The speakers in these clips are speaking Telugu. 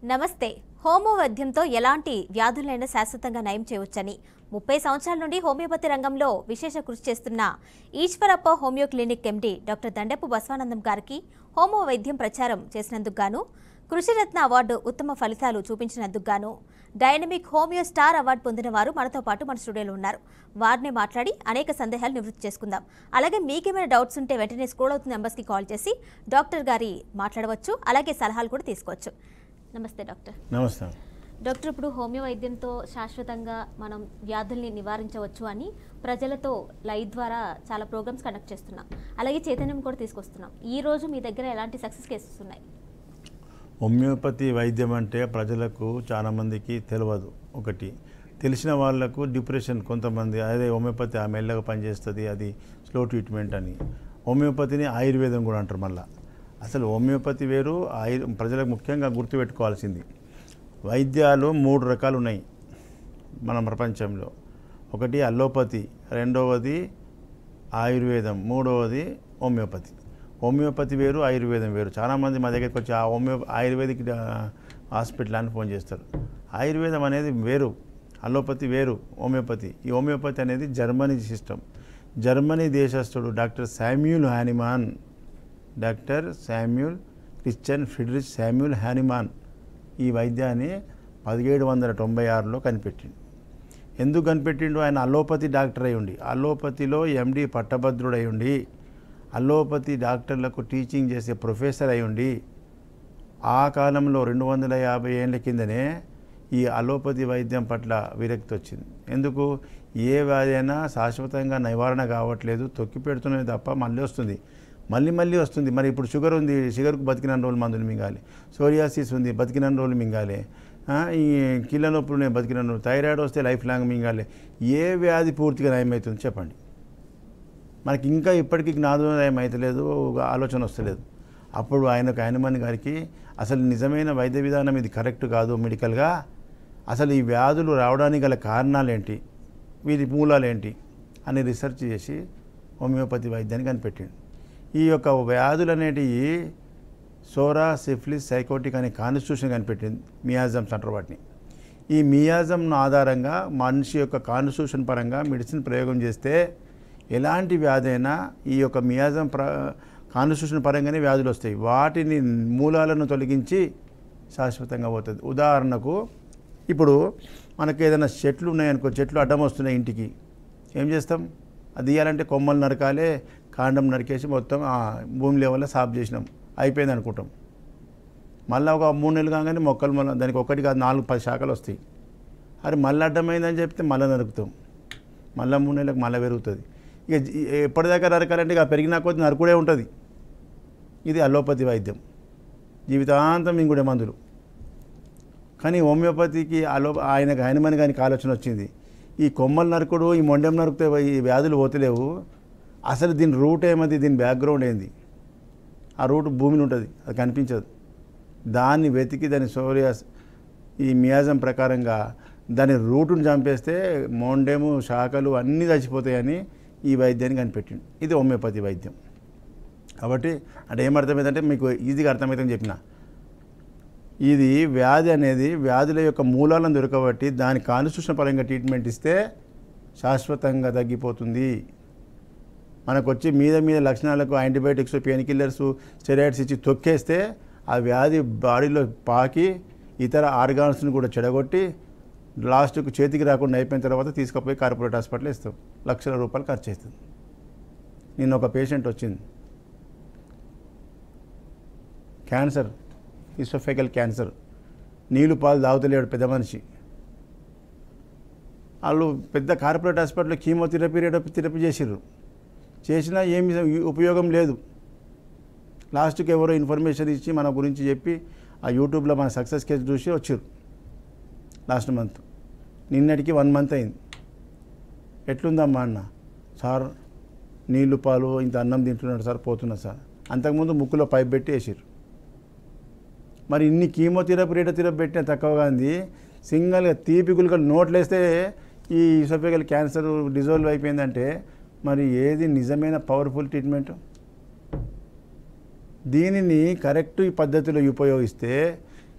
నమస్తే హోమో వైద్యంతో ఎలాంటి వ్యాధులైనా శాశ్వతంగా నయం చేయవచ్చని ముప్పై సంవత్సరాల నుండి హోమియోపతి రంగంలో విశేష కృషి చేస్తున్న Eshwarappa homeo clinic MD doctor Dandapu Basavanandam గారికి హోమో వైద్యం ప్రచారం చేసినందుకు గాను కృషిరత్న అవార్డు ఉత్తమ ఫలితాలు చూపించినందుకు గాను డైనమిక్ హోమియో స్టార్ అవార్డు పొందిన వారు మనతో పాటు మన స్టూడియోలో ఉన్నారు వారిని మాట్లాడి అనేక సందేహాలు నివృత్తి చేసుకుందాం అలాగే మీకేమైనా డౌట్స్ ఉంటే వెంటనే స్క్రోల్ అవుతున్న నెంబర్స్కి కాల్ చేసి డాక్టర్ గారి మాట్లాడవచ్చు అలాగే సలహాలు కూడా తీసుకోవచ్చు నమస్తే డాక్టర్ నమస్తే డాక్టర్ ఇప్పుడు హోమియో వైద్యంతో శాశ్వతంగా మనం వ్యాధుల్ని నివారించవచ్చు అని ప్రజలతో లైవ్ ద్వారా చాలా ప్రోగ్రామ్స్ కండక్ట్ చేస్తున్నాం అలాగే చైతన్యం కూడా తీసుకొస్తున్నాం ఈ రోజు మీ దగ్గర ఎలాంటి సక్సెస్ కేసెస్ ఉన్నాయి హోమియోపతి వైద్యం అంటే ప్రజలకు చాలామందికి తెలియదు ఒకటి తెలిసిన వాళ్ళకు డిప్రెషన్ కొంతమంది అదే హోమియోపతి ఆ మెల్లగా పనిచేస్తుంది అది స్లో ట్రీట్మెంట్ అని హోమియోపతిని ఆయుర్వేదం కూడా అంటారు మళ్ళీ అసలు హోమియోపతి వేరు ఆయు ప్రజలకు ముఖ్యంగా గుర్తుపెట్టుకోవాల్సింది వైద్యాలు మూడు రకాలు ఉన్నాయి మన ప్రపంచంలో ఒకటి అల్లోపతి రెండవది ఆయుర్వేదం మూడవది హోమియోపతి హోమియోపతి వేరు ఆయుర్వేదం వేరు చాలామంది మా దగ్గరికి వచ్చి ఆ హోమియో ఆయుర్వేదిక్ ఆ, హాస్పిటల్ అని ఫోన్ చేస్తారు ఆయుర్వేదం అనేది వేరు అలోపతి వేరు హోమియోపతి ఈ హోమియోపతి అనేది జర్మనీ సిస్టమ్ జర్మనీ దేశస్థుడు doctor Samuel Hahnemann doctor Samuel Christian Friedrich Samuel Hahnemann ఈ వైద్యాన్ని పదిహేడు వందల తొంభై ఆరులో కనిపెట్టిండు ఎందుకు కనిపెట్టిండు ఆయన అలోపతి డాక్టర్ అయి ఉండి అలోపతిలో ఎండి పట్టభద్రుడై ఉండి అలోపతి డాక్టర్లకు టీచింగ్ చేసే ప్రొఫెసర్ అయి ఉండి ఆ కాలంలో రెండు వందల యాభై ఏళ్ళ కిందనే ఈ అలోపతి వైద్యం పట్ల విరక్తి వచ్చింది ఎందుకు ఏ వ్యాధి అయినా శాశ్వతంగా నివారణ కావట్లేదు తొక్కి పెడుతున్నది తప్ప మళ్ళీ వస్తుంది మళ్ళీ మళ్ళీ వస్తుంది మరి ఇప్పుడు షుగర్ ఉంది షుగర్కు బతికిన రోజులు మందులు మింగాలి సోరియాసిస్ ఉంది బతికిన రోజులు మింగాలి ఆ, ఈ కీళ్ళ నొప్పులు ఉన్నాయి బతికిన రోజులు థైరాయిడ్ వస్తే లైఫ్ లాంగ్ మింగాలి ఏ వ్యాధి పూర్తిగా నయమవుతుంది చెప్పండి మనకి ఇంకా ఇప్పటికీ జ్ఞానోదయం అవుతలేదు ఒక ఆలోచన వస్తలేదు అప్పుడు ఆయనకు ఆయనమని గారికి అసలు నిజమైన వైద్య విధానం ఇది కరెక్ట్ కాదు మెడికల్గా అసలు ఈ వ్యాధులు రావడానికి గల కారణాలు ఏంటి వీటి మూలాలు ఏంటి అని రీసెర్చ్ చేసి హోమియోపతి వైద్యాన్ని కనిపెట్టిండు ఈ యొక్క వ్యాధులు అనేటివి సోరా సిఫిలిస్ సైకోటిక్ అనే కాన్స్టిట్యూషన్ కనిపెట్టింది మియాజమ్స్ అంటారు వాటిని ఈ మియాజం ఆధారంగా మనిషి యొక్క కాన్స్టిట్యూషన్ పరంగా మెడిసిన్ ప్రయోగం చేస్తే ఎలాంటి వ్యాధి అయినా ఈ యొక్క మియాజం ప్ర కాన్స్టిట్యూషన్ పరంగానే వ్యాధులు వస్తాయి వాటిని మూలాలను తొలగించి శాశ్వతంగా పోతుంది ఉదాహరణకు ఇప్పుడు మనకి ఏదైనా చెట్లు ఉన్నాయనుకో చెట్లు అడ్డం వస్తున్నాయి ఇంటికి ఏం చేస్తాం అది తీయాలంటే కొమ్మలు నరకాలే కాండం నరికేసి మొత్తం ఆ భూమి లెవెల్లో సాఫ్ చేసినాం అయిపోయింది అనుకుంటాం మళ్ళీ ఒక మూడు నెలలు కాగానే మొక్కలు మళ్ళీ దానికి ఒకటి కాదు నాలుగు పది శాఖలు వస్తాయి అరే మళ్ళీ అడ్డమైందని చెప్తే మళ్ళీ నరుకుతాం మళ్ళీ మూడు నెలలకు మళ్ళీ పెరుగుతుంది ఇక జీ- ఎప్పటిదాకా నరకాలంటే ఇక పెరిగినా కొద్ది నరుకుడే ఉంటుంది ఇది అలోపతి వైద్యం జీవితాంతం ఇంకుడే మందులు కానీ హోమియోపతికి అలో ఆయనకు ఆయనమని కానీ ఆలోచన వచ్చింది ఈ కొమ్మలు నరుకుడు ఈ మొండెం నరుకుతే ఈ వ్యాధులు పోతలేవు అసలు దీని రూట్ ఏమది దీని బ్యాక్గ్రౌండ్ ఏంది ఆ రూట్ భూమిని ఉంటుంది అది కనిపించదు దాన్ని వెతికి దాని సోరియాస్ ఈ మియాజం ప్రకారంగా దాని రూటును చంపేస్తే మొండెము శాఖలు అన్నీ చచ్చిపోతాయని ఈ వైద్యాన్ని కనిపెట్టిండు ఇది హోమియోపతి వైద్యం కాబట్టి అంటే ఏమర్థమైందంటే మీకు ఈజీగా అర్థమవుతుందని చెప్పిన ఇది వ్యాధి అనేది వ్యాధుల యొక్క మూలాలను దొరకబట్టి దాని కాన్స్టిట్యూషన్ పరంగా ట్రీట్మెంట్ ఇస్తే శాశ్వతంగా తగ్గిపోతుంది మనకు వచ్చి మీద మీద లక్షణాలకు యాంటీబయాటిక్స్ పెయిన్ కిల్లర్స్ స్టెరాయిడ్స్ ఇచ్చి తొక్కేస్తే ఆ వ్యాధి బాడీలో పాకి ఇతర ఆర్గాన్స్ని కూడా చెడగొట్టి లాస్ట్కు చేతికి రాకుండా అయిపోయిన తర్వాత తీసుకుపోయి కార్పొరేట్ హాస్పిటల్ ఇస్తాం లక్షల రూపాయలు ఖర్చు అవుతుంది నిన్న ఒక పేషెంట్ వచ్చింది క్యాన్సర్ ఇసోఫెగల్ క్యాన్సర్ నీళ్ళు పాలు తాగుతలేడు పెద్ద మనిషి వాళ్ళు పెద్ద కార్పొరేట్ హాస్పిటల్లో కీమోథెరపీ రేడియోథెరపీ చేసిర్రు చేసినా ఏమి ఉపయోగం లేదు లాస్ట్కి ఎవరో ఇన్ఫర్మేషన్ ఇచ్చి మన గురించి చెప్పి ఆ యూట్యూబ్లో మన సక్సెస్ కేసు చూసి వచ్చారు లాస్ట్ మంత్ నిన్నటికి వన్ మంత్ అయింది ఎట్లుందమ్మా అన్న సార్ నీళ్ళు పాలు ఇంత అన్నం తింటున్నాడు సార్ పోతున్నా సార్ అంతకుముందు ముక్కులో పైప్ పెట్టి వేసారు మరి ఇన్ని కీమోథెరపీ రేడియోథెరపీ పెట్టిన తక్కువగా ఉంది సింగల్గా తీపి గుళికలు నోట్లు వేస్తే ఈ ఇసోఫెగల్ క్యాన్సర్ డిజాల్వ్ అయిపోయిందంటే మరి ఏది నిజమైన పవర్ఫుల్ ట్రీట్మెంట్ దీనిని కరెక్ట్ ఈ పద్ధతిలో ఉపయోగిస్తే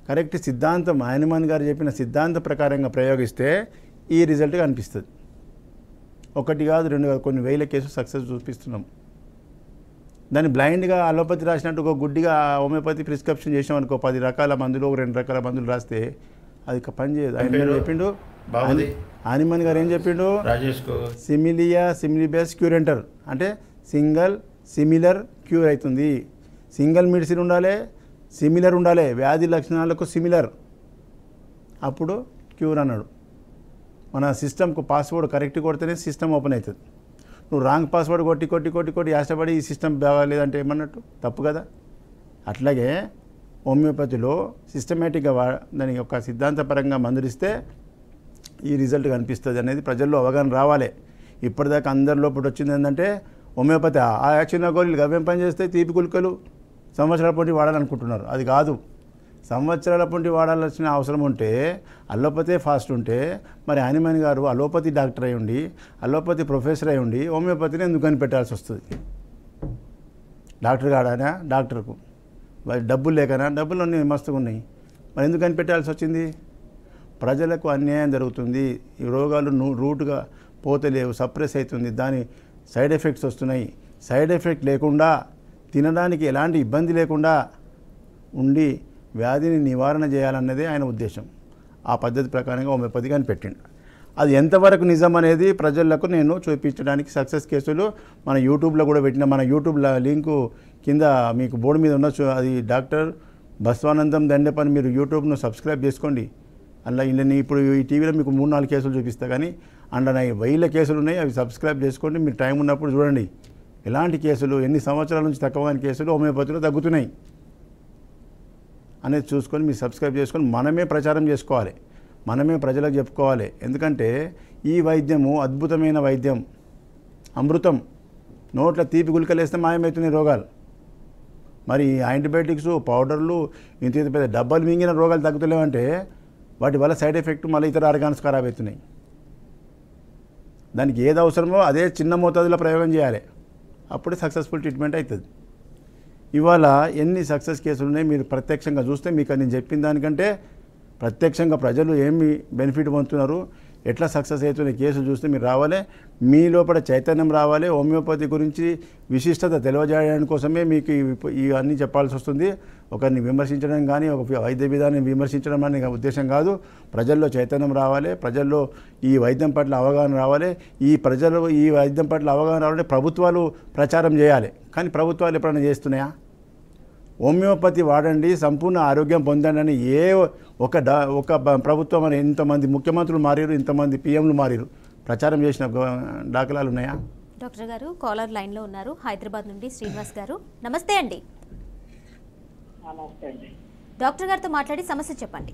కరెక్ట్ సిద్ధాంతం ఆయనమాన్ గారు చెప్పిన సిద్ధాంత ప్రకారంగా ప్రయోగిస్తే ఈ రిజల్ట్ కనిపిస్తుంది ఒకటి కాదు రెండు కాదు కొన్ని వేల కేసులు సక్సెస్ చూపిస్తున్నాం దాన్ని బ్లైండ్గా అలోపతి రాసినట్టు ఒక గుడ్డిగా హోమియోపతి ప్రిస్క్రిప్షన్ చేసాం అనుకో పది రకాల మందులు ఒక రెండు రకాల మందులు రాస్తే అది ఇక పని చేయదు ఆయన ఏం చెప్పిండు బాగుంది. ఆనిమన్ గారు ఏం చెప్పిండు రాజేష్ కు సిమిలియా సిమిలిబేస్ క్యూర్ అంటారు అంటే సింగల్ సిమిలర్ క్యూర్ అవుతుంది సింగిల్ మెడిసిన్ ఉండాలి సిమిలర్ ఉండాలి వ్యాధి లక్షణాలకు సిమిలర్ అప్పుడు క్యూర్ అన్నాడు మన సిస్టమ్కు పాస్వర్డ్ కరెక్ట్ కొడితేనే సిస్టమ్ ఓపెన్ అవుతుంది నువ్వు రాంగ్ పాస్వర్డ్ కొట్టి కొట్టి కొట్టి కొట్టి ఆశపడి ఈ సిస్టమ్ బాగాలేదంటే ఏమన్నట్టు తప్పు కదా అట్లాగే హోమియోపతిలో సిస్టమేటిక్గా వా దాని యొక్క సిద్ధాంతపరంగా మందులిస్తే ఈ రిజల్ట్ కనిపిస్తుంది అనేది ప్రజల్లో అవగాహన రావాలి ఇప్పటిదాకా అందరి లోపల వచ్చింది ఏంటంటే హోమియోపతి ఆ చిన్న గోళీలు గవ్యం పని చేస్తే తీపి కులుకలు సంవత్సరాల పొంటి వాడాలనుకుంటున్నారు అది కాదు సంవత్సరాల పొంటి వాడాల్సిన అవసరం ఉంటే అల్లోపతే ఫాస్ట్ ఉంటే మరి హనుమాన్ గారు అలోపతి డాక్టర్ అయి ఉండి అలోపతి ప్రొఫెసర్ అయి ఉండి హోమియోపతిని ఎందుకు కనిపెట్టాల్సి వస్తుంది డాక్టర్ కాడానా డాక్టర్కు మరి డబ్బులు లేకనా డబ్బులు అన్నీ మస్తుగా ఉన్నాయి మరి ఎందుకు కనిపెట్టాల్సి వచ్చింది ప్రజలకు అన్యాయం జరుగుతుంది ఈ రోగాలు ను- రూట్గా పోతలేవు సప్రెస్ అవుతుంది దాని సైడ్ ఎఫెక్ట్స్ వస్తున్నాయి సైడ్ ఎఫెక్ట్ లేకుండా తినడానికి ఎలాంటి ఇబ్బంది లేకుండా ఉండి వ్యాధిని నివారణ చేయాలన్నదే ఆయన ఉద్దేశం ఆ పద్ధతి ప్రకారంగా హోమియోపతి కనిపెట్టిండు అది ఎంతవరకు నిజం అనేది ప్రజలకు నేను చూపించడానికి సక్సెస్ కేసులు మన యూట్యూబ్లో కూడా పెట్టిన మన యూట్యూబ్ ల- లింకు కింద మీకు బోర్డు మీద ఉన్న చూ- అది డాక్టర్ బస్వానందం దండపని మీరు యూట్యూబ్ను సబ్స్క్రైబ్ చేసుకోండి అలా ఇలా నీ ఇప్పుడు ఈ టీవీలో మీకు మూడు నాలుగు కేసులు చూపిస్తా కానీ అందులో వేల కేసులు ఉన్నాయి అవి సబ్స్క్రైబ్ చేసుకోండి మీరు టైం ఉన్నప్పుడు చూడండి ఎలాంటి కేసులు ఎన్ని సంవత్సరాల నుంచి తక్కువ కాని కేసులు హోమియోపతిలో తగ్గుతున్నాయి అనేది చూసుకొని మీరు సబ్స్క్రైబ్ చేసుకొని మనమే ప్రచారం చేసుకోవాలి మనమే ప్రజలకు చెప్పుకోవాలి ఎందుకంటే ఈ వైద్యము అద్భుతమైన వైద్యం అమృతం నోట్ల తీపి గుళికలేస్తే మాయమవుతున్నాయి రోగాలు మరి ఈ యాంటీబయాటిక్స్ పౌడర్లు ఇంత ఇంత పెద్ద డబ్బాలు మింగిన రోగాలు తగ్గుతలేవంటే వాటి వల్ల సైడ్ ఎఫెక్ట్ మళ్ళీ ఇతర ఆర్గాన్స్ ఖరాబ్ అవుతున్నాయి దానికి ఏది అవసరమో అదే చిన్న మోతాదులో ప్రయోగం చేయాలి అప్పుడే సక్సెస్ఫుల్ ట్రీట్మెంట్ అవుతుంది ఇవాళ ఎన్ని సక్సెస్ కేసులు ఉన్నాయి మీరు ప్రత్యక్షంగా చూస్తే మీకు నేను చెప్పిన దానికంటే ప్రత్యక్షంగా ప్రజలు ఏమి బెనిఫిట్ పొందుతున్నారు ఎట్లా సక్సెస్ అవుతున్న కేసులు చూస్తే మీరు రావాలి మీ లోపల చైతన్యం రావాలి హోమియోపతి గురించి విశిష్టత తెలియజేయడానికి కోసమే మీకు ఇవి- ఇవన్నీ చెప్పాల్సి వస్తుంది ఒకరిని విమర్శించడం కానీ ఒక వైద్య విధానాన్ని విమర్శించడం అనే ఉద్దేశం కాదు ప్రజల్లో చైతన్యం రావాలి ప్రజల్లో ఈ వైద్యం పట్ల అవగాహన రావాలి ఈ ప్రజలు ఈ వైద్యం పట్ల అవగాహన రావాలంటే ప్రభుత్వాలు ప్రచారం చేయాలి కానీ ప్రభుత్వాలు ఎప్పుడైనా చేస్తున్నాయా హోమియోపతి వాడండి సంపూర్ణ ఆరోగ్యం పొందండి అని ఏ ఒక డా ఒక బ- ప్రభుత్వం అని ఇంతమంది ముఖ్యమంత్రులు మారారు ఇంతమంది పిఎంలు మారారు ప్రచారం చేసిన గ- దాఖలాలు ఉన్నాయా డాక్టర్ గారు కాలర్ లైన్లో ఉన్నారు హైదరాబాద్ నుండి శ్రీనివాస్ గారు నమస్తే అండి నమస్తే అండి డాక్టర్ గారితో మాట్లాడి సమస్య చెప్పండి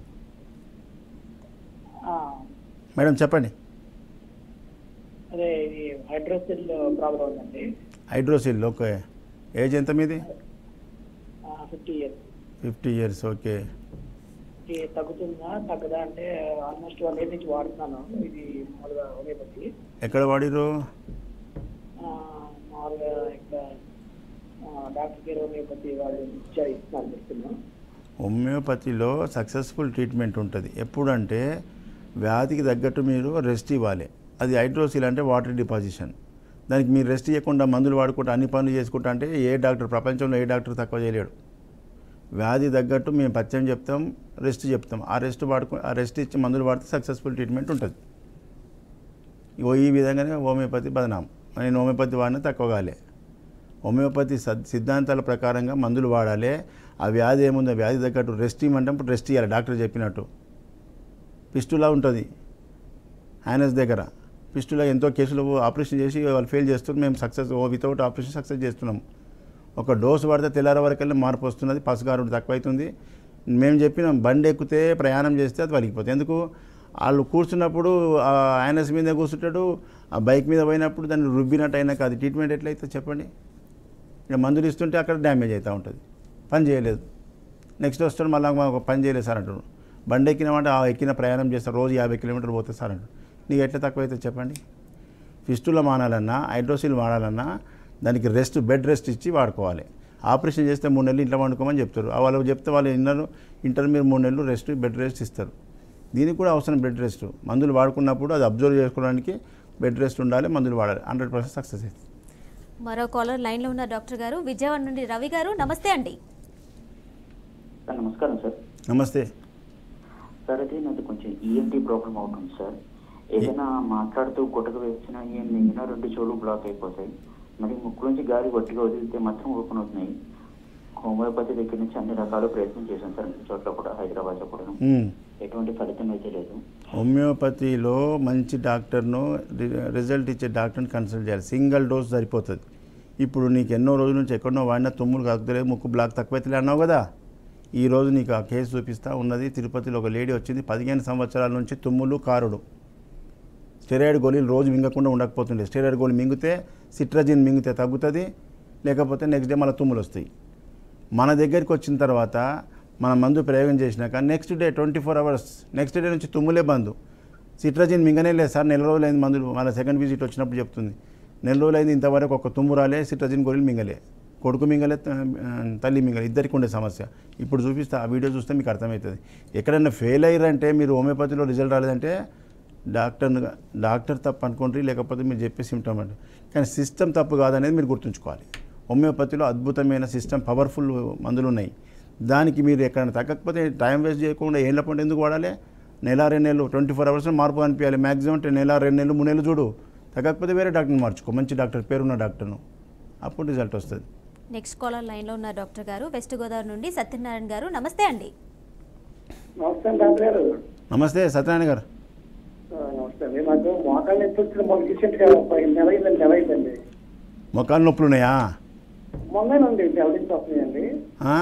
ఆ, మేడం చెప్పండి అదే ఇది హైడ్రోసిల్ ప్రాబ్లం ఉందండి హైడ్రోసిల్ ఓకే ఏజ్ ఎంత మీది fifty years fifty years okay ఇది తగ్గుతుందా తగ్గదా అంటే ఆల్మోస్ట్ వన్ ఇయర్ నుంచి వాడుతున్నాను ఇది మామూలుగా హోమియోపతి ఎక్కడ వాడిరు ఆ, మామూలుగా ఇక్కడ ఆ, డాక్టర్ గారు హోమియోపతి వాళ్ళు ఇచ్చారు ఇస్తున్నారు చెప్తున్నాను హోమియోపతిలో సక్సెస్ఫుల్ ట్రీట్మెంట్ ఉంటుంది ఎప్పుడంటే వ్యాధికి తగ్గట్టు మీరు రెస్ట్ ఇవ్వాలి అది హైడ్రోసిల్ అంటే వాటర్ డిపాజిషన్ దానికి మీరు రెస్ట్ ఇవ్వకుండా మందులు వాడుకుంటూ అన్ని పనులు చేసుకుంటా అంటే ఏ డాక్టర్ ప్రపంచంలో ఏ డాక్టర్ తక్కువ చేయలేడు వ్యాధి తగ్గట్టు మేము పచ్చం చెప్తాం రెస్ట్ చెప్తాం ఆ రెస్ట్ వాడుకు ఆ రెస్ట్ ఇచ్చి మందులు వాడితే సక్సెస్ఫుల్ ట్రీట్మెంట్ ఉంటుంది ఇగో ఈ విధంగానే హోమియోపతి బదనాం నేను హోమియోపతి వాడిన తక్కువ కాలే హోమియోపతి సద్ సిద్ధాంతాల ప్రకారంగా మందులు వాడాలి ఆ వ్యాధి ఏముందో వ్యాధి తగ్గట్టు రెస్ట్ ఇవ్వమంటే ఇప్పుడు రెస్ట్ ఇవ్వాలి డాక్టర్ చెప్పినట్టు పిస్టులా ఉంటుంది హ్యానస్ దగ్గర పిస్టులా ఎంతో కేసులు ఆపరేషన్ చేసి వాళ్ళు ఫెయిల్ చేస్తున్నారు మేము సక్సెస్ వితౌట్ ఆపరేషన్ సక్సెస్ చేస్తున్నాం ఒక డోసు పడితే తెల్లార వరకల్లా మార్పు వస్తున్నది పసుగారుడు తక్కువైతుంది మేము చెప్పినాం బండి ఎక్కితే ప్రయాణం చేస్తే అది వలిగిపోతుంది ఎందుకు వాళ్ళు కూర్చున్నప్పుడు ఆ ఆయనస్ మీద కూర్చుంటాడు ఆ బైక్ మీద పోయినప్పుడు దాన్ని రుబ్బినట్టు అయినాక అది ట్రీట్మెంట్ ఎట్లయితే చెప్పండి ఇక్కడ మందులు ఇస్తుంటే అక్కడ డ్యామేజ్ అవుతూ ఉంటుంది పని చేయలేదు నెక్స్ట్ వస్తాడు మళ్ళీ మాకు పని చేయలేదు సార్ అంటాడు బండి ఎక్కినామంటే ఆ ఎక్కిన ప్రయాణం చేస్తారు రోజు యాభై కిలోమీటర్లు పోతే సార్ అంటాడు నీకు ఎట్లా తక్కువ అవుతుంది చెప్పండి ఫిస్టుల మానాలన్నా హైడ్రోసిల్ వాడాలన్నా దానికి రెస్ట్ బెడ్ రెస్ట్ ఇచ్చి వాడుకోవాలి ఆపరేషన్ చేస్తే మూడు నెలలు ఇంట్లో వండుకోమని చెప్తారు ఆ వాళ్ళు చెప్తే వాళ్ళు విన్నారు ఇంటర్ మీరు మూడు నెలలు రెస్ట్ బెడ్ రెస్ట్ ఇస్తారు దీనికి కూడా అవసరం బెడ్ రెస్ట్ మందులు వాడుకున్నప్పుడు అది అబ్జర్వ్ చేసుకోవడానికి బెడ్ రెస్ట్ ఉండాలి మందులు వాడాలి హండ్రెడ్ పర్సెంట్ సక్సెస్ అవుతుంది మరో కాలర్ లైన్లో ఉన్న డాక్టర్ గారు విజయవాడ నుండి రవి గారు నమస్తే అండి సార్ నమస్కారం సార్ నమస్తే సార్ అది నాది కొంచెం ఈఎన్టీ ప్రాబ్లం అవుతుంది సార్ ఏదైనా మాట్లాడుతూ గుటక వేసినా ఏం మింగినా రెండు చెవులు బ్లాక్ అయిపోతాయి మరి ముక్కు నుంచి గాలి గట్టిగా వదిలితే మాత్రం ఓపెన్ అవుతున్నాయి హోమియోపతి దగ్గర నుంచి అన్ని రకాల ప్రయత్నం చేశాను సార్ అన్ని చోట్ల కూడా హైదరాబాద్లో కూడా మ్మ్. ఎటువంటి ఫలితం అయితే లేదు హోమియోపతిలో మంచి డాక్టర్ను రి- రిజల్ట్ ఇచ్చే డాక్టర్ని కన్సల్ట్ చేయాలి సింగిల్ డోస్ సరిపోతుంది ఇప్పుడు నీకు ఎన్నో రోజుల నుంచి ఎక్కడో వాడినా తుమ్ములు కాకుతలేదు ముక్కు బ్లాక్ తక్కువైతే అన్నావు కదా ఈ రోజు నీకు ఆ కేసు చూపిస్తా ఉన్నది తిరుపతిలో ఒక లేడీ వచ్చింది పదిహేను సంవత్సరాల నుంచి తుమ్ములు కారుడు స్టెరాయిడ్ గోళీలు రోజు మింగకుండా ఉండకపోతుండే స్టెరాయిడ్ గోళీ మింగితే సిట్రజిన్ మింగితే తగ్గుతుంది లేకపోతే నెక్స్ట్ డే మళ్ళీ తుమ్ములు వస్తాయి మన దగ్గరికి వచ్చిన తర్వాత మన మందు ప్రయోగం చేసినాక next day twenty four hours next day నుంచి తుమ్ములే బంద్ సిట్రజిన్ మింగనే లేదు సార్ నెల రోజులైంది మందులు మన సెకండ్ విజిట్ వచ్చినప్పుడు చెప్తుంది నెల రోజులైంది ఇంతవరకు ఒక తుమ్ము రాలే సిట్రజిన్ గోళీలు మింగలే కొడుకు మింగలే త- తల్లి మింగలే ఇద్దరికి ఉండే సమస్య ఇప్పుడు చూపిస్తే ఆ వీడియో చూస్తే మీకు అర్థమవుతుంది ఎక్కడైనా ఫెయిల్ అయ్యారంటే మీరు హోమియోపతిలో రిజల్ట్ రాలేదంటే డాక్టర్ డాక్టర్ తప్పు అనుకోండి లేకపోతే మీరు చెప్పే సిమ్టమ్ అంటే కానీ సిస్టమ్ తప్పు కాదనేది మీరు గుర్తుంచుకోవాలి హోమియోపతిలో అద్భుతమైన సిస్టమ్ పవర్ఫుల్ మందులు ఉన్నాయి దానికి మీరు ఎక్కడైనా తగ్గకపోతే టైం వేస్ట్ చేయకుండా ఏళ్ళ పంట ఎందుకు వాడాలి నెల రెండు నెలలు ట్వంటీ ఫోర్ అవర్స్ మార్పు అనిపించాలి మ్యాక్సిమం అంటే నెల రెండు నెలలు మూడు నెలలు చూడు తగ్గకపోతే వేరే డాక్టర్ని మార్చుకో మంచి డాక్టర్ పేరున్న డాక్టర్ను అప్పుడు రిజల్ట్ వస్తుంది నెక్స్ట్ కాలర్ లైన్లో ఉన్న డాక్టర్ గారు వెస్ట్ గోదావరి నుండి సత్యనారాయణ గారు నమస్తే అండి నమస్తే డాక్టర్ గారు నమస్తే సత్యనారాయణ గారు ఆ, నమస్తే అండి నాకు మోకాలు నొప్పి వచ్చిన మొన్న రీసెంట్గా ఒక నెల అయిందండి నెల అయిందండి మొక్కలు నొప్పులు ఉన్నాయా మొన్నేనండి నెల నుంచి వస్తున్నాయండి ఆ?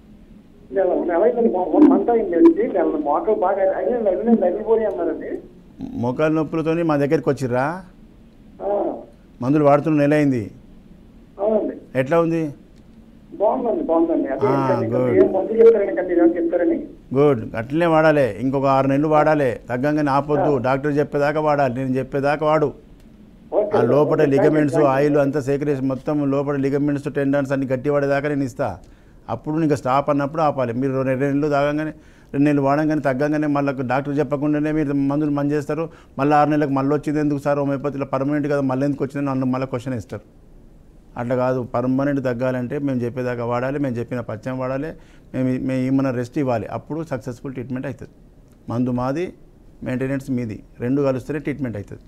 నెల నెల అయిందండి మొ- మొన్న మంత్ అయిందండి నెల మోకాలు బాగా అయినా నవ్విన నవ్విపోయి అన్నారండి మోకాలు నొప్పులతోని మా దగ్గరికి వచ్చిర్రా ఆ, మందులు వాడుతున్న నెల అయింది అవునండి ఎట్లా ఉంది బాగుందండి బాగుందండి అదే ఆ, ఏంటండి, ఇంకా good. ఏం మందు చెప్తారండి ఇంకా మీరు ఏమైనా చెప్తారని గుడ్ అట్లనే వాడాలి ఇంకొక ఆరు నెలలు వాడాలి తగ్గంగానే ఆపొద్దు డాక్టర్ చెప్పేదాకా వాడాలి నేను చెప్పేదాకా వాడు ఓకే ఆ సార్, లోపల ఓకే, లిగమెంట్స్ థాంక్యూ, ఆయిల్ అంతా సేకరేసి మొత్తం లోపల లిగమెంట్స్ టెండన్స్ అన్ని గట్టి పడేదాకా నేను ఇస్తా అప్పుడు ఇంకా స్టాప్ అన్నప్పుడు ఆపాలి మీరు రెండు నెలలు తాగంగానే రెండు నెలలు వాడంగానే తగ్గంగానే మళ్ళీ డాక్టర్ చెప్పకుండానే మీరు మందులు మంది చేస్తారు మళ్ళీ ఆరు నెలలకు మళ్ళీ వచ్చింది ఎందుకు సార్ హోమియోపతిలో పర్మనెంట్ కదా మళ్ళీ ఎందుకు వచ్చిందని నన్ను మళ్ళీ క్వశ్చన్ ఇస్తారు అట్లా కాదు పర్మనెంట్ తగ్గాలంటే మేము చెప్పేదాకా వాడాలి మేము చెప్పిన పచ్చం వాడాలి మేము మేము ఏమన్నా రెస్ట్ ఇవ్వాలి అప్పుడు సక్సెస్ఫుల్ ట్రీట్మెంట్ అవుతుంది మందు మాది మెయింటెనెన్స్ మీది రెండు కలిస్తేనే ట్రీట్మెంట్ అవుతుంది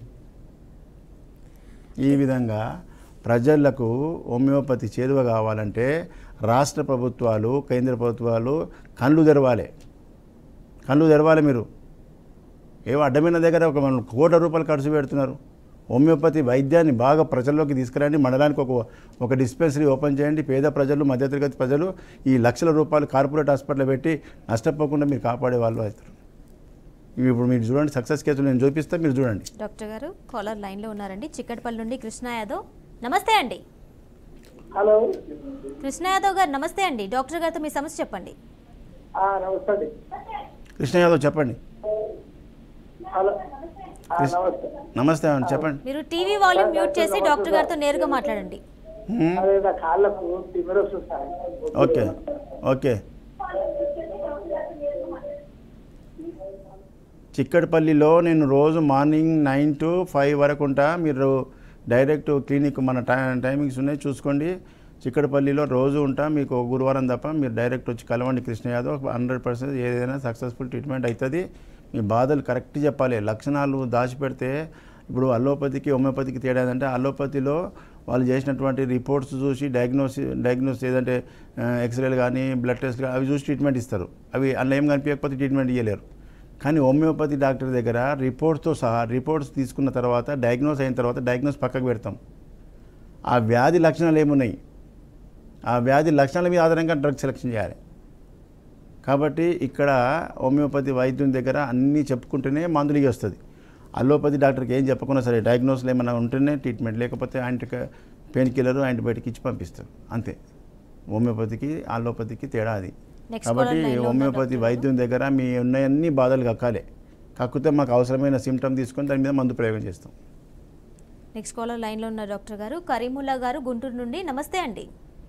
ఈ విధంగా ప్రజలకు హోమియోపతి చేరువ కావాలంటే రాష్ట్ర ప్రభుత్వాలు కేంద్ర ప్రభుత్వాలు కళ్ళు తెరవాలి కళ్ళు తెరవాలి మీరు ఏవో అడ్డమైన దగ్గర ఒక మనం కోట్ల రూపాయలు ఖర్చు పెడుతున్నారు హోమియోపతి వైద్యాన్ని బాగా ప్రజల్లోకి తీసుకురండి మండలానికి ఒక ఒక డిస్పెన్సరీ ఓపెన్ చేయండి పేద ప్రజలు మధ్యతరగతి ప్రజలు ఈ లక్షల రూపాయలు కార్పొరేట్ హాస్పిటల్ పెట్టి నష్టపోకుండా మీరు కాపాడే వాళ్ళు అవుతారు ఇవి ఇప్పుడు మీరు చూడండి సక్సెస్ కేసులు నేను చూపిస్తే మీరు చూడండి డాక్టర్ గారు కాలర్ లైన్లో ఉన్నారండి చిక్కటపల్లి నుండి కృష్ణ యాదవ్ నమస్తే అండి హలో కృష్ణ యాదవ్ గారు నమస్తే అండి డాక్టర్ గారితో మీ సమస్య చెప్పండి ఆ, నమస్తే అండి కృష్ణ యాదవ్ చెప్పండి హలో ఆ, నమస్తే నమస్తే అండి చెప్పండి మీరు టీవీ వాల్యూమ్ మ్యూట్ చేసి డాక్టర్ గారితో నేరుగా మాట్లాడండి హ్మ్. అదే నా కాళ్ళకు తిమ్మిరి వస్తుంది సార్ ఓకే ఓకే చిక్కడపల్లిలో నేను రోజు మార్నింగ్ నైన్ టు ఫైవ్ వరకు ఉంటా మీరు డైరెక్ట్ క్లినిక్ మన టై టైమింగ్స్ ఉన్నాయి చూసుకోండి చిక్కడపల్లిలో రోజు ఉంటా మీకు గురువారం తప్ప మీరు డైరెక్ట్ వచ్చి కలవండి కృష్ణ యాదవ్ హండ్రెడ్ పర్సెంట్ ఏదైనా సక్సెస్ఫుల్ ట్రీట్మెంట్ అవుతుంది మీ బాధలు కరెక్ట్ చెప్పాలి లక్షణాలు దాచిపెడితే ఇప్పుడు అలోపతికి హోమియోపతికి తేడా ఏంటంటే అలోపతిలో వాళ్ళు చేసినటువంటి రిపోర్ట్స్ చూసి డయాగ్నోసి డయాగ్నోస్ ఏదంటే ఎక్స్రేలు కానీ బ్లడ్ టెస్ట్ కానీ అవి చూసి ట్రీట్మెంట్ ఇస్తారు అవి అందులో ఏం కనిపించకపోతే ట్రీట్మెంట్ ఇవ్వలేరు కానీ హోమియోపతి డాక్టర్ దగ్గర రిపోర్ట్స్తో సహా రిపోర్ట్స్ తీసుకున్న తర్వాత డయాగ్నోస్ అయిన తర్వాత డయాగ్నోస్ పక్కకు పెడతాం ఆ వ్యాధి లక్షణాలు ఏమున్నాయి ఆ వ్యాధి లక్షణాల మీద ఆధారంగా డ్రగ్ సెలెక్షన్ చేయాలి కాబట్టి ఇక్కడ హోమియోపతి వైద్యుని దగ్గర అన్నీ చెప్పుకుంటేనే మందులు ఇవి వస్తుంది అల్లోపతి డాక్టర్కి ఏం చెప్పకుండా సరే డయాగ్నోస్లు ఏమైనా ఉంటేనే ట్రీట్మెంట్ లేకపోతే యాంటీ పెయిన్ కిల్లర్ యాంటీబయాటిక్ ఇచ్చి పంపిస్తారు అంతే హోమియోపతికి అల్లోపతికి తేడా అది Next కాబట్టి caller line లో ఉన్న హోమియోపతి డాక్టర్ వైద్యుని దగ్గర మీ ఉన్నాయన్ని బాధలు కక్కాలి కాకపోతే మాకు అవసరమైన సిమ్టమ్ తీసుకొని దాని మీద మందు ప్రయోగం చేస్తాం నెక్స్ట్ కాలర్ లైన్లో ఉన్న డాక్టర్ గారు కరీముల్లా గారు గుంటూరు నుండి నమస్తే అండి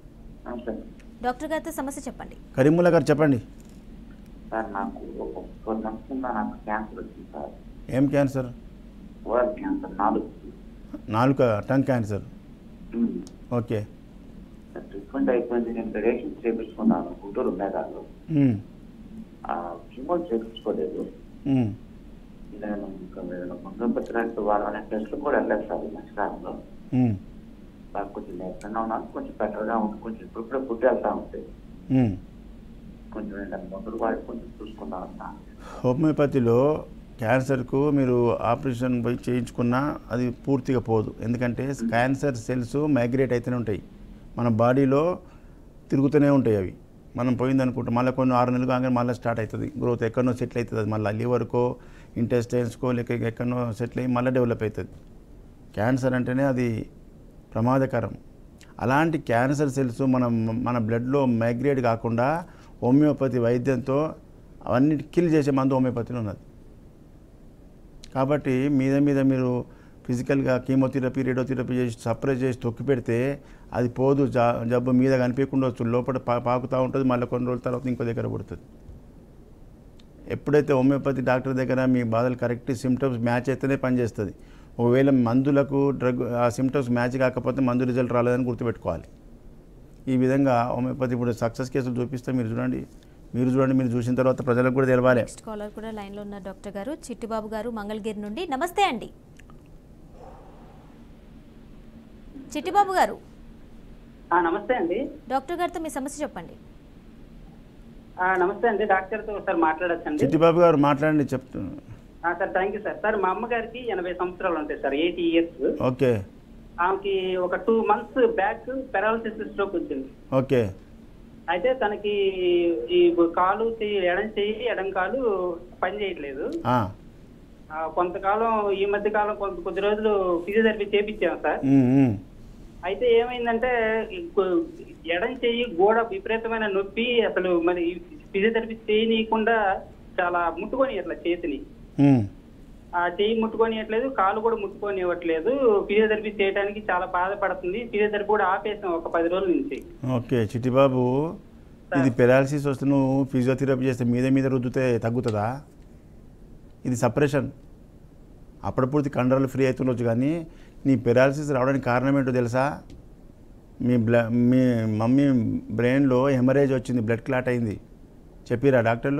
ఆ, సార్ డాక్టర్ గారితో సమస్య చెప్పండి కరీముల్లా గారు చెప్పండి సార్ నాకు ఒక ఫోర్ మంత్స్ కింద నాకు క్యాన్సర్ వచ్చింది సార్ ఏం క్యాన్సర్ ఓరల్ క్యాన్సర్ నాలుగు నాలుక టంగ్ క్యాన్సర్ ఓకే ట్రీట్మెంట్ అయిపోయింది నేను రేషన్ చేపించుకున్నాను గుంటూరు మేఘాలు ఉమ్, కిమో చేపించుకోలేదు ఉమ్, నేను ఇంకా నేను ముందు లాంటి వాళ్ళని టెస్ట్లు కూడా వెళ్ళలేదు సార్ ఈ మధ్యకాలంలో ఉమ్, నాకు కొంచెం లేకుండా ఉన్నాను కొంచెం బెటర్గా ఉంది కొంచెం ఇప్పుడు కూడా ఫుడ్ వెళ్తా ఉంటుంది ఉమ్. కొంచెం ఏంటంటే మందులు వాడి కొంచెం చూసుకుందాం అన్నా హోమియోపతిలో క్యాన్సర్కు మీరు ఆపరేషన్ పోయి చేయించుకున్నా అది పూర్తిగా పోదు ఎందుకంటే క్యాన్సర్ సెల్స్ మైగ్రేట్ అయితేనే ఉంటాయి మన బాడీలో తిరుగుతూనే ఉంటాయి అవి మనం పోయింది అనుకుంటాం మళ్ళీ కొన్ని ఆరు నెలలు కాగానే మళ్ళీ స్టార్ట్ అవుతుంది గ్రోత్ ఎక్కడనో సెటిల్ అవుతుంది అది మళ్ళీ లివర్కో ఇంటెస్టైన్స్కో లేక ఎక్కడనో సెటిల్ అయ్యి మళ్ళీ డెవలప్ అవుతుంది క్యాన్సర్ అంటేనే అది ప్రమాదకరం అలాంటి క్యాన్సర్ సెల్స్ మన మన బ్లడ్లో మైగ్రేట్ కాకుండా హోమియోపతి వైద్యంతో అవన్నీ కిల్ చేసే మందు హోమియోపతిలో ఉన్నది కాబట్టి మీద మీద మీరు ఫిజికల్గా కీమోథెరపీ రేడియోథెరపీ చేసి సపరేట్ చేసి తొక్కి పెడితే అది పోదు జా జబ్బు మీద కనిపించకుండా వచ్చు లోపల పా పాకుతూ ఉంటుంది మళ్ళీ కొన్ని రోజుల తర్వాత ఇంకో దగ్గర పడుతుంది ఎప్పుడైతే హోమియోపతి డాక్టర్ దగ్గర మీ బాధలు కరెక్ట్ సిమ్టమ్స్ మ్యాచ్ అయితేనే పనిచేస్తుంది ఒకవేళ మందులకు డ్రగ్ ఆ సిమ్టమ్స్ మ్యాచ్ కాకపోతే మందు రిజల్ట్ రాలేదని గుర్తుపెట్టుకోవాలి ఈ విధంగా హోమియోపతి ఇప్పుడు సక్సెస్ కేసులు చూపిస్తే మీరు చూడండి మీరు చూడండి మీరు చూసిన తర్వాత ప్రజలకు కూడా తెలవాలి నెక్స్ట్ కాలర్ కూడా లైన్లో ఉన్న డాక్టర్ గారు చిట్టిబాబు గారు మంగళగిరి నుండి నమస్తే అండి చిట్టిబాబు గారు ఆ, నమస్తే అండి డాక్టర్ గారితో మీ సమస్య చెప్పండి ఆ, నమస్తే అండి డాక్టర్తో ఒకసారి మాట్లాడచ్చండి చిట్టిబాబు గారు మాట్లాడండి చెప్తున్నాను ఆ, sir thank you sir sir మా అమ్మగారికి ఎనభై సంవత్సరాలు ఉంటాయి సార్ ఎయిటీ ఇయర్స్ ఓకే ఆమెకి ఒక two months back paralysis stroke వచ్చింది ఓకే అయితే తనకి ఈ కాలు చెయ్యి ఎడం చెయ్యి ఎడం కాలు పని చేయట్లేదు ఆ, ఆ, కొంతకాలం ఈ మధ్య కాలం కొంత కొద్ది రోజులు ఫిజియోథెరపీ చేపించాం సార్ ఉమ్, ఉమ్, అయితే ఏమైందంటే ఈ గు- ఎడం చెయ్యి గోడ విపరీతమైన నొప్పి అసలు మరి ఫిజియోథెరపీ చేయనీయకుండా చాలా ముట్టుకొని అట్లా చేతిని ఉమ్. ఆ చెయ్యి ముట్టుకోనియట్లేదు కాలు కూడా ముట్టుకోనివ్వట్లేదు ఫిజియోథెరపీ చేయడానికి చాలా బాధపడుతుంది ఫిజియోథెరపీ కూడా ఆపేసాం ఒక పది రోజుల నుంచి ఓకే చిట్టిబాబు ఇది పెరాలసిస్ వస్తే నువ్వు ఫిజియోథెరపీ చేస్తే మీద మీద రుద్దితే తగ్గుతుందా ఇది సపరేషన్ అప్పుడప్పుడు కండరాలు ఫ్రీ అవుతుండొచ్చు కానీ నీ పెరాలసిస్ రావడానికి కారణం ఏంటో తెలుసా మీ బ్ల మీ మమ్మీ బ్రెయిన్లో హెమరేజ్ వచ్చింది బ్లడ్ క్లాట్ అయింది చెప్పిరా డాక్టర్లు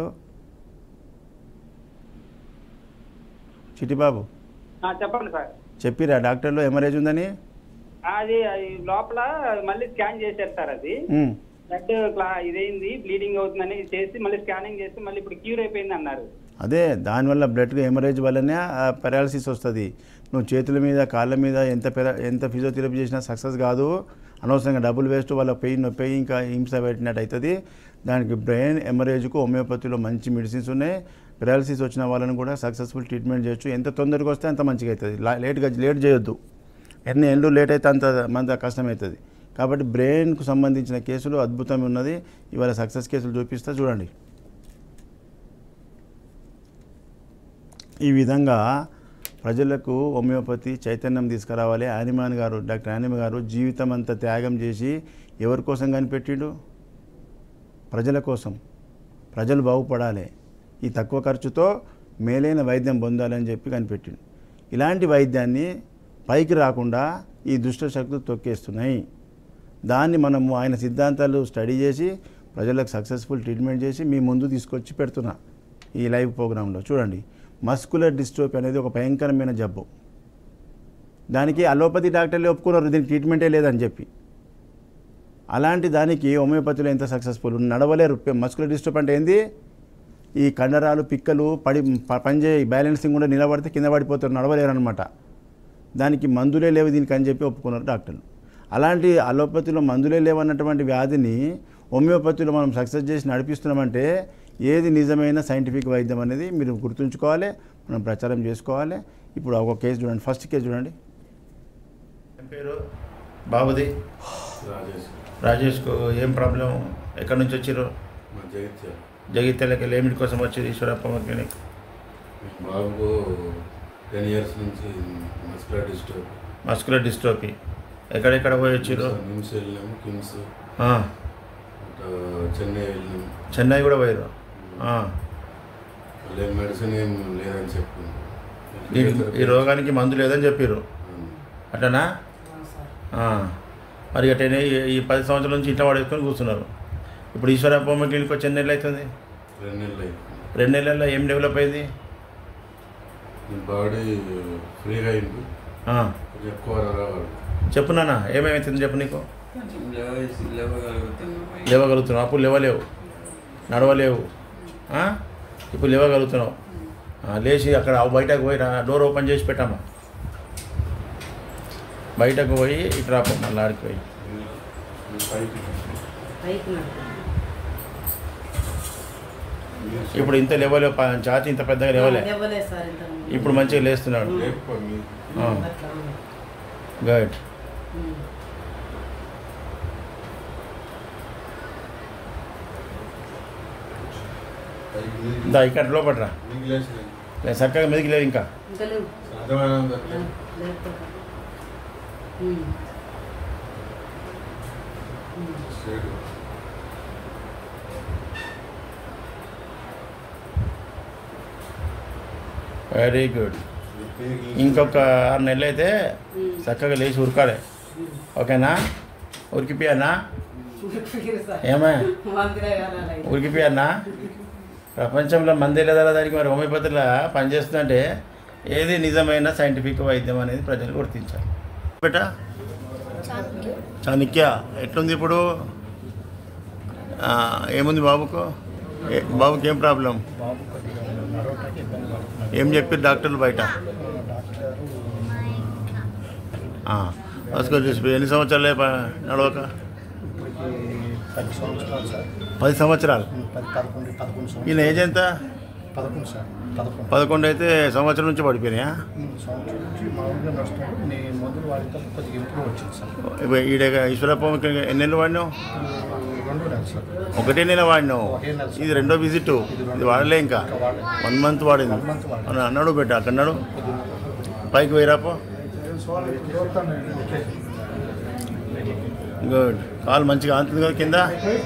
చిట్టిబాబు ఆ, చెప్పండి సార్ చెప్పిరా డాక్టర్లు హెమరేజ్ ఉందని అది అది లోపల మళ్ళీ స్కాన్ చేశారు సార్ అది ఉమ్. బ్లడ్ క్లా ఇదైంది బ్లీడింగ్ అవుతుందని చేసి మళ్ళీ స్కానింగ్ చేసి మళ్ళీ ఇప్పుడు క్యూర్ అయిపోయింది అన్నారు అదే దానివల్ల బ్లడ్ హెమరేజ్ వల్లనే పెరాలసిస్ వస్తుంది నువ్వు చేతుల మీద కాళ్ళ మీద ఎంత పెర ఎంత ఫిజియోథెరపీ చేసినా సక్సెస్ కాదు అనవసరంగా డబ్బులు వేస్ట్ వాళ్ళ పెయిన్ నొప్పి ఇంకా హింస పెట్టినట్టు అవుతుంది దానికి బ్రెయిన్ హెమరేజ్కు హోమియోపతిలో మంచి మెడిసిన్స్ ఉన్నాయి పెరాలసిస్ వచ్చిన వాళ్ళని కూడా సక్సెస్ఫుల్ ట్రీట్మెంట్ చేయొచ్చు ఎంత తొందరగా వస్తే అంత మంచిగా అవుతుంది లా- లేట్గా లేట్ చేయొద్దు ఎన్ని ఎండ్లు లేట్ అయితే అంత అంత కష్టమవుతుంది కాబట్టి బ్రెయిన్కు సంబంధించిన కేసులు అద్భుతం ఉన్నది ఇవాళ సక్సెస్ కేసులు చూపిస్తా చూడండి ఈ విధంగా ప్రజలకు హోమియోపతి చైతన్యం తీసుకురావాలి యానిమాన్ గారు డాక్టర్ యానిమ గారు జీవితం అంతా త్యాగం చేసి ఎవరి కోసం కనిపెట్టిండు ప్రజల కోసం ప్రజలు బాగుపడాలి ఈ తక్కువ ఖర్చుతో మేలైన వైద్యం పొందాలని చెప్పి కనిపెట్టిండు ఇలాంటి వైద్యాన్ని పైకి రాకుండా ఈ దుష్ట శక్తులు తొక్కేస్తున్నాయి దాన్ని మనము ఆయన సిద్ధాంతాలు స్టడీ చేసి ప్రజలకు సక్సెస్ఫుల్ ట్రీట్మెంట్ చేసి మీ ముందు తీసుకొచ్చి పెడుతున్నా ఈ లైవ్ ప్రోగ్రాంలో చూడండి మస్కులర్ డిస్ట్రోపీ అనేది ఒక భయంకరమైన జబ్బు దానికి అలోపతి డాక్టర్లే ఒప్పుకున్నారు దీనికి ట్రీట్మెంటే లేదని చెప్పి అలాంటి దానికి హోమియోపతిలో ఎంత సక్సెస్ఫుల్ నడవలేరు మస్కులర్ డిస్ట్రోప్ అంటే ఏంది ఈ కండరాలు పిక్కలు పడి ప- పనిచేయ బ్యాలెన్సింగ్ కూడా నిలబడితే కింద పడిపోతారు నడవలేరు అనమాట దానికి మందులే లేవు దీనికి అని చెప్పి ఒప్పుకున్నారు డాక్టర్లు అలాంటి అలోపతిలో మందులే లేవన్నటువంటి వ్యాధిని హోమియోపతిలో మనం సక్సెస్ చేసి నడిపిస్తున్నామంటే ఏది నిజమైన సైంటిఫిక్ వైద్యం అనేది మీరు గుర్తుంచుకోవాలి మనం ప్రచారం చేసుకోవాలి ఇప్పుడు ఒక కేసు చూడండి ఫస్ట్ కేసు చూడండి పేరు బాబుది రాజేష్ రాజేష్కు ఏం ప్రాబ్లం ఎక్కడి నుంచి వచ్చారు మా జగిత్యాల జగిత్యాలకి ఏమిటి కోసం వచ్చారు ఈశ్వరప్ప క్లినిక్ బాబుకు టెన్ ఇయర్స్ నుంచి మస్కులర్ డిస్టర్బ్ మస్కులర్ డిస్ట్రోపీ ఎక్కడెక్కడ పోయి వచ్చిర్రు నిమ్స్ వెళ్ళాము కిమ్స్ ఆ, అటు చెన్నై వెళ్ళాము చెన్నై కూడా పోయారు ఆ, మళ్ళీ మెడిసిన్ ఏం లేదని చెప్పింది ఈ- ఈ రోగానికి మందు లేదని చెప్పారు అట్టనా ఆ, మరి అట్టనే ఈ- ఈ పది సంవత్సరాల నుంచి ఇంట్లో పడేసుకొని కూర్చున్నారు ఇప్పుడు ఈశ్వర బొమ్మ క్లినిక్ వచ్చి ఎన్ని నెలలు అవుతుంది రెండు నెలలు అయిపోయింది రెండు నెలల్లో ఏం డెవలప్ అయింది నీ బాడీ ఫ్రీగా అయింది ఆ, కొంచెం ఎక్కువ రావాలి చెప్పు నాన్న ఏమేమవుతుంది చెప్పు నీకు లేవసి లేవగలుగుతాం లేవగలుగుతున్నావు అప్పుడు లేవలేవు నడవలేవు ఆ? ఇప్పుడు లేవగలుగుతున్నావు ఆ, లేచి అక్కడ ఆ బయటకు పోయి రా- డోర్ ఓపెన్ చేసి పెట్టామా బయటకు పోయి ఇటు రాపో మళ్ళీ ఆడికి పోయి పైకి ఇప్పుడు ఇంత లేవలేవు ప- ఛాతీ ఇంత పెద్దగా లేవలే లేవలే సార్ ఇంత ఇప్పుడు మంచిగా లేస్తున్నాడు లేపు మీ అట్లా ఉంది. Good um. పైకి మీదికి ఇందా ఇక్కడ లోపట్రా మీదికి లేచినాయి. లేదు చక్కగా మీదకి లేవు ఇంకా ఇంకా లేవు సాధ్యమైనంత అట్లా లేకపోతే ఉమ్. straight. వెరీ గుడ్ మీదికి లేచి ఇంకొక ఆరు నెలలు అయితే చక్కగా లేచి ఉరకాలి ఓకేనా ఉరికిపోయానా ఫికిరు సార్. ఏమా మందిరే కావాలి అయితే. ఉరికిపోయానా ప్రపంచంలో మందే లేదా దానికి మరి హోమియోపతిలో పనిచేస్తుందంటే ఏది నిజమైన సైంటిఫిక్ వైద్యం అనేది ప్రజలు గుర్తించాలి బేటా చాణక్య ఎట్లుంది ఇప్పుడు ఆ, ఏముంది బాబుకు ఏ- బాబుకి ఏం ప్రాబ్లం ఏం చెప్పారు డాక్టర్లు బయట రాసుకో చూసి ఎన్ని సంవత్సరాలే ప- నడవక పది సంవత్సరాలు సార్ పది సంవత్సరాలు పది పదకొండు పదకొండు సంవత్సరాలు ఈయన ఏజ్ ఎంత పదకొండు సార్ పదకొండు పదకొండు అయితే సంవత్సరం నుంచి పడిపోయినాయా ఉమ్, సంవత్సరం నుంచి మామూలుగా నడుస్తున్నాడు నేను మందులు వాడితే కొద్దిగా ఇంప్రూవ్ వచ్చింది సార్ ఇప్పుడు ఈడ ఈశ్వరప్ప ఎన్ని నెలలు వాడినావు రెండో నెల సార్ ఒకటే నెల వాడినావు ఒకే నెల సార్. ఇది రెండో విజిట్ ఇది వాడలే ఇంకా ఇంకా వాడలే. వన్ మంత్ వాడింది One month వాడింది. అని అన్నాడు బిడ్డ అక్కడ అన్నాడు పైకి పోయిరాపో గుడ్ కాలు మంచిగా ఆంతుంది కదా కింద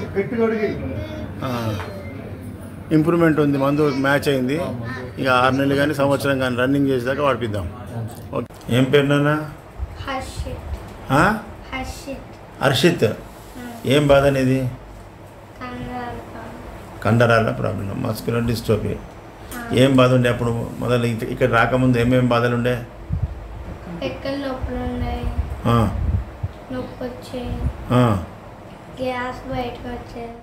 ఇంప్రూవ్మెంట్ ఉంది మందు మ్యాచ్ అయింది ఇక ఆరు నెలలు కానీ సంవత్సరం కానీ రన్నింగ్ చేసేదాకా వాడిపిద్దాం ఓకే ఏం పేరు నాన్న హర్షిత్ ఆ? హర్షిత్ హర్షిత్ ఏం బాధ అనేది కంగారు కండరాల ప్రాబ్లం మస్కులర్ డిస్టోపీ ఏం బాధ ఉండే అప్పుడు మొదలు ఇక- ఇక్కడ రాకముందు ఏమేం బాధలు ఉండే ఎక్కడ నొప్పులు ఉన్నాయి ఆ, నొప్పి వచ్చే ఆ. గ్యాస్ బయటకు వచ్చేది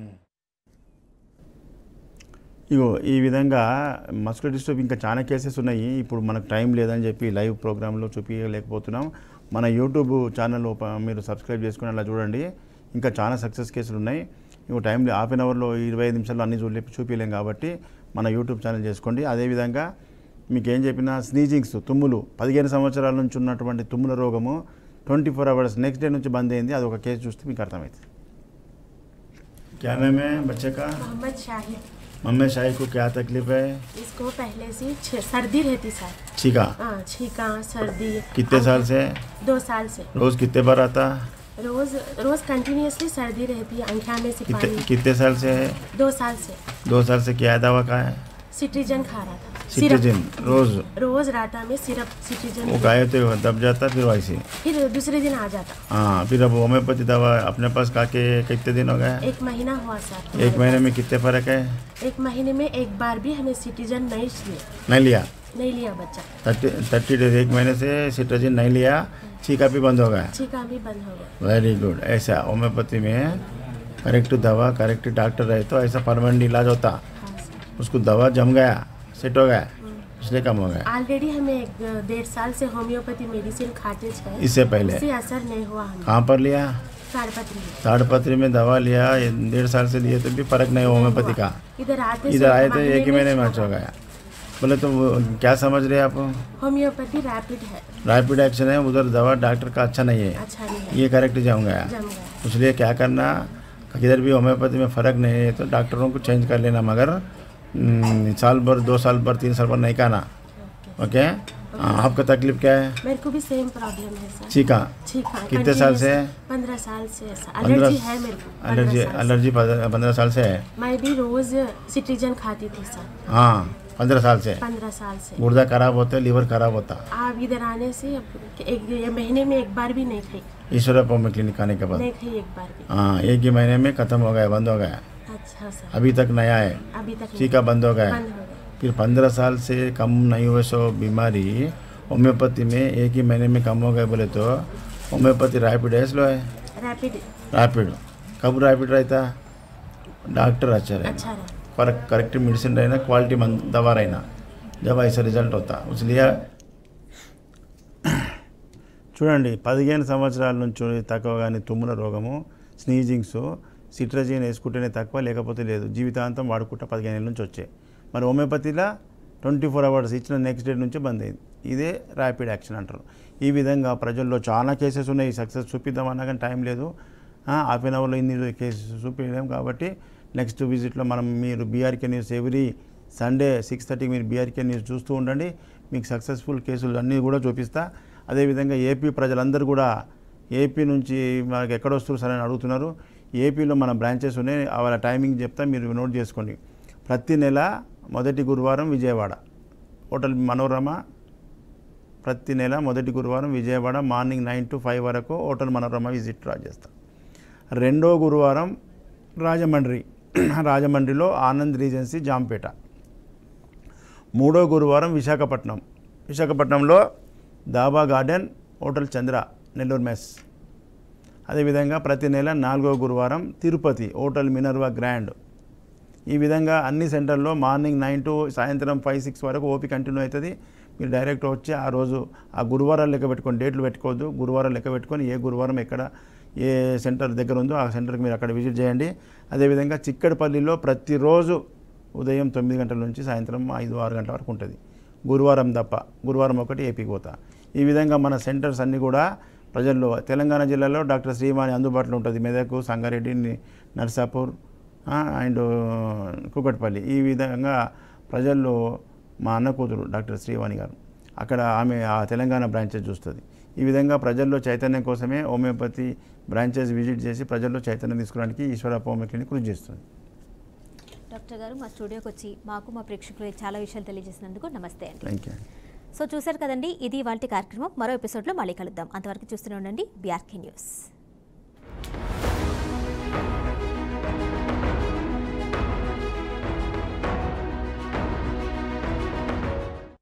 ఇగో ఈ విధంగా మస్కులర్ డిస్టర్బ్ ఇంకా చాలా కేసెస్ ఉన్నాయి ఇప్పుడు మనకు టైం లేదని చెప్పి లైవ్ ప్రోగ్రాంలో చూపించలేకపోతున్నాం మన యూట్యూబ్ ఛానల్ ఓప- మీరు సబ్స్క్రైబ్ చేసుకుని అలా చూడండి ఇంకా చాలా సక్సెస్ కేసులు ఉన్నాయి ఇగో టైం లే- హాఫ్ అన్ అవర్లో ఇరవై ఐదు నిమిషాల్లో అన్ని చూడలే చూపించలేం కాబట్టి మన యూట్యూబ్ ఛానల్ చేసుకోండి అదేవిధంగా మీకు ఏం చెప్పినా స్నీజింగ్స్ తుమ్ములు పదిహేను సంవత్సరాల నుంచి ఉన్నటువంటి తుమ్ముల రోగము twenty four hours next day నుంచి బంద్ అయింది అది ఒక కేసు చూస్తే మీకు అర్థమవుతుంది क्या नाम है बच्चे का मोहम्मद शाहिद मम्मी शाही को क्या तकलीफ है इसको पहले से छ- सर्दी रहती सर छीका हाँ छीका सर्दी कितने अब साल से दो साल से रोज कितने बार आता रोज रोज कंटिन्यूअसली सर्दी रहती है अंखा में कितने सिपाही कितने साल से है दो साल से दो साल से क्या दवा का है सिट्रीजन खा रहा था सिट्रीजिन रोज रोज राता में सिरप सिट्रीजन वो गाये तो दब जाता फिर वैसे फिर दूसरे दिन आ जाता हाँ फिर अब होम्योपैथी दवा अपने पास खा के कितने दिन हो गए एक महीना हुआ सर एक हमारे महीने पास। में कितने फर्क है एक महीने में एक बार भी हमें सिटीजन नहीं लिया नहीं लिया नहीं लिया बच्चा थर्टी थर्टी डेज एक महीने से सिट्रोजिन नहीं लिया छीका भी बंद हो गया छीका भी बंद हो गया वेरी गुड ऐसा होम्योपैथी में करेक्ट दवा करेक्ट डॉक्टर रहे तो ऐसा परमानेंट इलाज होता हाँ सर उसको दवा जम गया सेट हो गया इसलिए कम हो गया ऑलरेडी हमें एक डेढ़ साल से होम्योपैथी मेडिसिन खाते हैं इससे पहले उससे असर नहीं हुआ हमें कहाँ पर लिया ताड़पत्री में। ताड़पत्री में दवा लिया ये डेढ़ साल से लिए तो भी फर्क नहीं हुआ होम्योपैथी का इधर आते इधर से आए तो एक ही महीने में शुरू अच्छा हो गया बोले तो वो क्या समझ रहे हैं आप होम्योपैथी रैपिड है रैपिड एक्शन है उधर दवा डॉक्टर का अच्छा नहीं है अच्छा नहीं है ये करेक्ट जम गया जम गया इसलिए क्या करना किधर भी होम्योपैथी में फ़र्क नहीं है तो डॉक्टरों को चेंज कर लेना मगर हम्म, साल भर दो साल भर तीन साल भर नहीं खाना ओके हाँ, आपका तकलीफ क्या है मेरे को भी सेम प्रॉब्लम है सर छीका छीका कितने साल से पंद्रह साल से सर पंद्रह- एलर्जी है मेरे को एलर्जी 15 साल से। एलर्जी पंद्रह साल से है मैं भी रोज सिटीजन खाती थी सर हाँ पंद्रह साल से पंद्रह साल से गुर्दा खराब होता है लीवर खराब होता आप इधर आने से अब एक ये महीने में एक बार भी नहीं खाई ईश्वरप्पा में क्लिनिक आने के बाद नहीं खाई एक बार भी हाँ एक ही महीने में ख़त्म हो गया बंद हो गया अच्छा सर अभी तक नया है अभी तक नहीं। टीका बंद हो गया बंद हो गया फिर पंद्रह साल से कम नहीं हुए सो बीमारी होम्योपैथी में एक ही महीने में कम हो गए बोले तो होम्योपैथी रैपिड है स्लो है रैपिड रैपिड कब रैपिड रहता डॉक्टर अच्छा रहे अच्छा रहा करेक्ट करेक्ट मेडिसिन रहना क्वालिटी मन दवा रहना जब ऐसा रिजल्ट होता इसलिए చూడండి పదిహేను సంవత్సరాల నుంచి తక్కువ కానీ తుమ్ముల రోగము స్నీజింగ్స్ సిట్రజిన్ వేసుకుంటేనే తక్కువ లేకపోతే లేదు జీవితాంతం వాడుకుంటా పదిహేను ఏళ్ళ నుంచి వచ్చాయి మరి హోమియోపతిలో ట్వంటీ ఫోర్ అవర్స్ ఇచ్చిన నెక్స్ట్ డే నుంచి బంద్ అయింది ఇదే ర్యాపిడ్ యాక్షన్ అంటారు ఈ విధంగా ప్రజల్లో చాలా కేసెస్ ఉన్నాయి సక్సెస్ చూపిద్దామన్నా కానీ టైం లేదు హాఫ్ అన్ అవర్లో ఇన్ని కేసెస్ చూపించలేం కాబట్టి నెక్స్ట్ విజిట్లో మనం మీరు BRK news every Sunday six థర్టీకి మీరు బీఆర్కే న్యూస్ చూస్తూ ఉండండి మీకు సక్సెస్ఫుల్ కేసులు అన్నీ కూడా చూపిస్తా అదేవిధంగా ఏపీ ప్రజలందరూ కూడా ఏపీ నుంచి మనకి ఎక్కడ వస్తున్నారు సరే అని అడుగుతున్నారు ఏపీలో మన బ్రాంచెస్ ఉన్నాయి వాళ్ళ టైమింగ్ చెప్తా మీరు నోట్ చేసుకోండి ప్రతి నెల మొదటి గురువారం విజయవాడ హోటల్ మనోరమ ప్రతి నెల మొదటి గురువారం Vijayawada morning nine to five వరకు హోటల్ మనోరమ విజిట్ రా చేస్తాం రెండో గురువారం రాజమండ్రి రాజమండ్రిలో ఆనంద్ రీజెన్సీ జాంపేట మూడో గురువారం విశాఖపట్నం విశాఖపట్నంలో dhaba garden hotel Chandra Nellore mess అదేవిధంగా ప్రతి నెల నాలుగో గురువారం తిరుపతి హోటల్ మినర్వా గ్రాండ్ ఈ విధంగా అన్ని సెంటర్లో మార్నింగ్ నైన్ టు సాయంత్రం ఫైవ్ సిక్స్ వరకు ఓపీ కంటిన్యూ అవుతుంది మీరు డైరెక్ట్ వచ్చి ఆ రోజు ఆ గురువారాలు లెక్క పెట్టుకొని డేట్లు పెట్టుకోవద్దు గురువారం లెక్క పెట్టుకొని ఏ గురువారం ఎక్కడ ఏ సెంటర్ దగ్గర ఉందో ఆ సెంటర్కి మీరు అక్కడ విజిట్ చేయండి అదేవిధంగా చిక్కడపల్లిలో ప్రతిరోజు ఉదయం తొమ్మిది గంటల నుంచి సాయంత్రం ఐదు ఆరు గంటల వరకు ఉంటుంది గురువారం తప్ప గురువారం ఒకటి ఏపీకి పోతా ఈ విధంగా మన సెంటర్స్ అన్నీ కూడా ప్రజల్లో తెలంగాణ జిల్లాలో డాక్టర్ శ్రీవాణి అందుబాటులో ఉంటుంది మెదక్ సంగారెడ్డి ని- నర్సాపూర్ ఆ, అండ్ కుకట్పల్లి ఈ విధంగా ప్రజల్లో మా అన్న కూతురు డాక్టర్ శ్రీవాణి గారు అక్కడ ఆమె ఆ తెలంగాణ బ్రాంచెస్ చూస్తుంది ఈ విధంగా ప్రజల్లో చైతన్యం కోసమే హోమియోపతి బ్రాంచెస్ విజిట్ చేసి ప్రజల్లో చైతన్యం తీసుకురావడానికి ఈశ్వరప్ప హోమియో క్లినిక్ కృషి చేస్తుంది డాక్టర్ గారు మా స్టూడియోకి వచ్చి మాకు మా ప్రేక్షకులు చాలా విషయాలు తెలియజేసినందుకు నమస్తే అండి థ్యాంక్ యూ సో చూశారు కదండి ఇది వాళ్ళ కార్యక్రమం మరో ఎపిసోడ్లో మళ్ళీ కలుద్దాం అంతవరకు చూస్తూనే ఉండండి బీఆర్కే న్యూస్